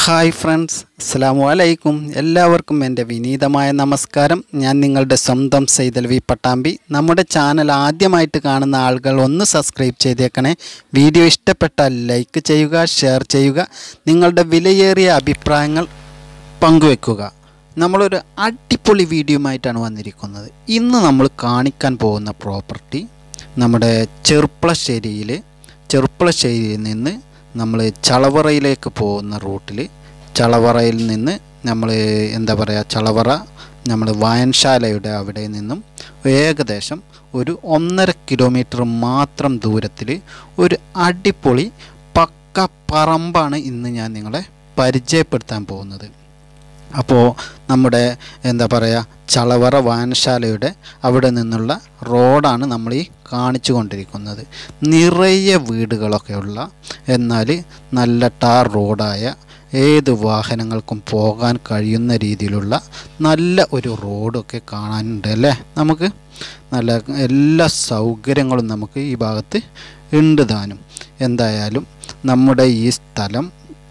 hi friends അസ്സാം വലൈക്കും എല്ലാവർക്കും എൻ്റെ വിനീതമായ നമസ്കാരം ഞാൻ നിങ്ങളുടെ സ്വന്തം സൈതൽ വി പട്ടാമ്പി നമ്മുടെ ചാനൽ ആദ്യമായിട്ട് കാണുന്ന ആളുകൾ ഒന്ന് സബ്സ്ക്രൈബ് ചെയ്തേക്കണേ വീഡിയോ ഇഷ്ടപ്പെട്ടാൽ ലൈക്ക് ചെയ്യുക ഷെയർ ചെയ്യുക നിങ്ങളുടെ വിലയേറിയ അഭിപ്രായങ്ങൾ പങ്കുവെക്കുക നമ്മളൊരു അടിപൊളി വീഡിയോയുമായിട്ടാണ് വന്നിരിക്കുന്നത് ഇന്ന് നമ്മൾ കാണിക്കാൻ പോകുന്ന പ്രോപ്പർട്ടി നമ്മുടെ ചെറുപ്പളശ്ശേരിയിൽ ചെറുപ്പളശ്ശേരിയിൽ നിന്ന് നമ്മൾ ചളവറയിലേക്ക് പോകുന്ന റൂട്ടിൽ ചളവറയിൽ നിന്ന് നമ്മൾ എന്താ പറയുക ചളവറ നമ്മൾ വായനശാലയുടെ അവിടെ നിന്നും ഏകദേശം ഒരു ഒന്നര കിലോമീറ്റർ മാത്രം ദൂരത്തിൽ ഒരു അടിപൊളി പക്ക പറമ്പാണ് ഇന്ന് ഞാൻ നിങ്ങളെ പരിചയപ്പെടുത്താൻ പോകുന്നത് അപ്പോൾ നമ്മുടെ എന്താ പറയുക ചളവറ വായനശാലയുടെ അവിടെ നിന്നുള്ള റോഡാണ് നമ്മൾ ഈ കാണിച്ചു കൊണ്ടിരിക്കുന്നത് നിറയെ വീടുകളൊക്കെയുള്ള എന്നാൽ നല്ല ടാർ റോഡായ ഏത് വാഹനങ്ങൾക്കും പോകാൻ കഴിയുന്ന രീതിയിലുള്ള നല്ല ഒരു റോഡൊക്കെ കാണാനുണ്ട് അല്ലേ നമുക്ക് നല്ല എല്ലാ സൗകര്യങ്ങളും നമുക്ക് ഈ ഭാഗത്ത് ഉണ്ട് താനും എന്തായാലും നമ്മുടെ ഈ സ്ഥലം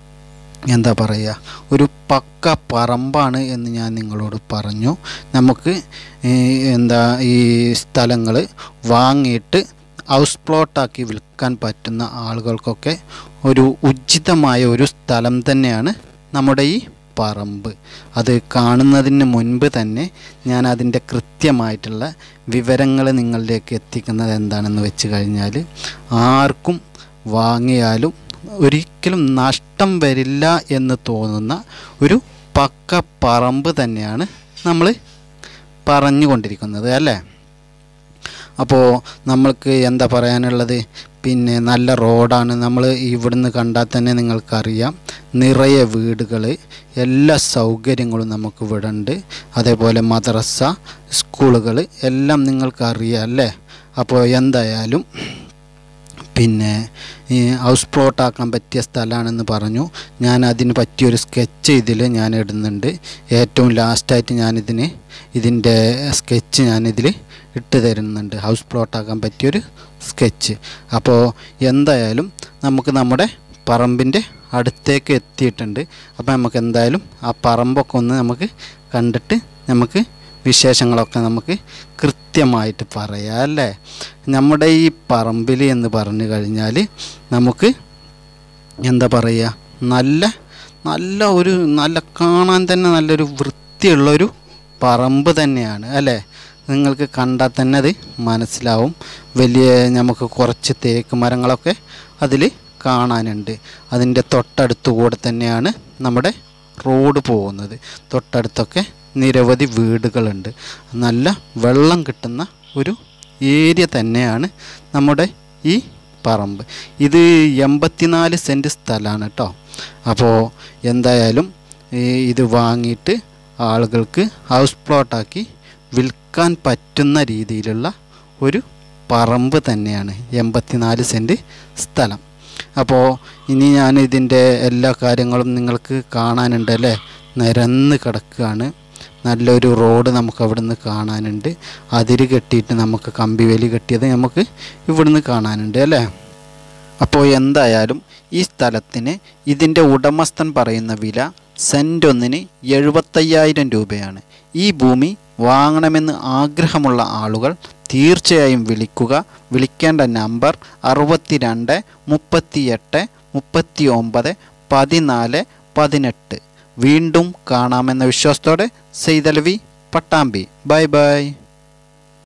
എന്താ പറയുക ഒരു പക്ക പറമ്പാണ് എന്ന് ഞാൻ നിങ്ങളോട് പറഞ്ഞു നമുക്ക് ഈ എന്താ ഈ സ്ഥലങ്ങൾ വാങ്ങിയിട്ട് ഹൗസ് പ്ലോട്ടാക്കി വിൽക്കാൻ പറ്റുന്ന ആളുകൾക്കൊക്കെ ഒരു ഉചിതമായ ഒരു സ്ഥലം തന്നെയാണ് നമ്മുടെ ഈ പറമ്പ് അത് കാണുന്നതിന് മുൻപ് തന്നെ ഞാൻ അതിൻ്റെ കൃത്യമായിട്ടുള്ള വിവരങ്ങൾ നിങ്ങളിലേക്ക് എത്തിക്കുന്നത് എന്താണെന്ന് വെച്ച് കഴിഞ്ഞാൽ ആർക്കും വാങ്ങിയാലും ഒരിക്കലും നഷ്ടം വരില്ല എന്ന് തോന്നുന്ന ഒരു പക്ക പറമ്പ് തന്നെയാണ് നമ്മൾ പറഞ്ഞുകൊണ്ടിരിക്കുന്നത് അല്ലേ അപ്പോൾ നമ്മൾക്ക് എന്താ പറയാനുള്ളത് പിന്നെ നല്ല റോഡാണ് നമ്മൾ ഇവിടുന്ന് കണ്ടാൽ തന്നെ നിങ്ങൾക്കറിയാം നിറയെ വീടുകൾ എല്ലാ സൗകര്യങ്ങളും നമുക്ക് ഇവിടെ ഉണ്ട് അതേപോലെ മദ്രസ സ്കൂളുകൾ എല്ലാം നിങ്ങൾക്കറിയാം അല്ലേ അപ്പോൾ എന്തായാലും പിന്നെ ഈ ഹൗസ് പ്ലോട്ട് ആക്കാൻ പറ്റിയ സ്ഥലമാണെന്ന് പറഞ്ഞു ഞാൻ അതിന് പറ്റിയൊരു സ്കെച്ച് ഇതിൽ ഞാൻ ഇടുന്നുണ്ട് ഏറ്റവും ലാസ്റ്റായിട്ട് ഞാനിതിന് ഇതിൻ്റെ സ്കെച്ച് ഞാനിതിൽ ഇട്ട് തരുന്നുണ്ട് ഹൗസ് പ്ലോട്ട് ആക്കാൻ പറ്റിയൊരു സ്കെച്ച് അപ്പോൾ എന്തായാലും നമുക്ക് നമ്മുടെ പറമ്പിൻ്റെ അടുത്തേക്ക് എത്തിയിട്ടുണ്ട് അപ്പോൾ നമുക്ക് എന്തായാലും ആ പറമ്പൊക്കെ ഒന്ന് നമുക്ക് കണ്ടിട്ട് നമുക്ക് വിശേഷങ്ങളൊക്കെ നമുക്ക് കൃത്യമായിട്ട് പറയാം അല്ലേ നമ്മുടെ ഈ പറമ്പിൽ എന്ന് പറഞ്ഞു കഴിഞ്ഞാൽ നമുക്ക് എന്താ പറയുക നല്ല നല്ല ഒരു നല്ല കാണാൻ തന്നെ നല്ലൊരു വൃത്തിയുള്ളൊരു പറമ്പ് തന്നെയാണ് അല്ലേ നിങ്ങൾക്ക് കണ്ടാൽ തന്നെ അത് മനസ്സിലാവും വലിയ നമുക്ക് കുറച്ച് തേക്ക് മരങ്ങളൊക്കെ അതിൽ കാണാനുണ്ട് അതിൻ്റെ തൊട്ടടുത്ത് കൂടെ തന്നെയാണ് നമ്മുടെ റോഡ് പോകുന്നത് തൊട്ടടുത്തൊക്കെ നിരവധി വീടുകളുണ്ട് നല്ല വെള്ളം കിട്ടുന്ന ഒരു ഏരിയ തന്നെയാണ് നമ്മുടെ ഈ പറമ്പ് ഇത് എൺപത്തിനാല് സെൻറ്റ് സ്ഥലമാണ് കേട്ടോ അപ്പോൾ എന്തായാലും ഈ ഇത് വാങ്ങിയിട്ട് ആളുകൾക്ക് ഹൗസ് പ്ലോട്ടാക്കി വിൽക്കാൻ പറ്റുന്ന രീതിയിലുള്ള ഒരു പറമ്പ് തന്നെയാണ് എൺപത്തിനാല് സെൻറ്റ് സ്ഥലം അപ്പോൾ ഇനി ഞാൻ ഇതിൻ്റെ എല്ലാ കാര്യങ്ങളും നിങ്ങൾക്ക് കാണാനുണ്ട് അല്ലേ നിരന്ന് കിടക്കുകയാണ് നല്ലൊരു റോഡ് നമുക്ക് അവിടുന്ന് കാണാനുണ്ട് അതിര് കെട്ടിയിട്ട് നമുക്ക് കമ്പിവേലി കെട്ടിയത് നമുക്ക് ഇവിടുന്ന് കാണാനുണ്ട് അല്ലേ അപ്പോൾ എന്തായാലും ഈ സ്ഥലത്തിന് ഇതിൻ്റെ ഉടമസ്ഥൻ പറയുന്ന വില സെൻറ്റ് ഒന്നിന് എഴുപത്തയ്യായിരം രൂപയാണ് ഈ ഭൂമി വാങ്ങണമെന്ന് ആഗ്രഹമുള്ള ആളുകൾ തീർച്ചയായും വിളിക്കുക വിളിക്കേണ്ട നമ്പർ അറുപത്തിരണ്ട് മുപ്പത്തിയെട്ട് മുപ്പത്തി ഒമ്പത് പതിനാല് പതിനെട്ട് വീണ്ടും കാണാമെന്ന വിശ്വാസത്തോടെ സെയ്തലവി പട്ടാമ്പി ബൈ ബൈ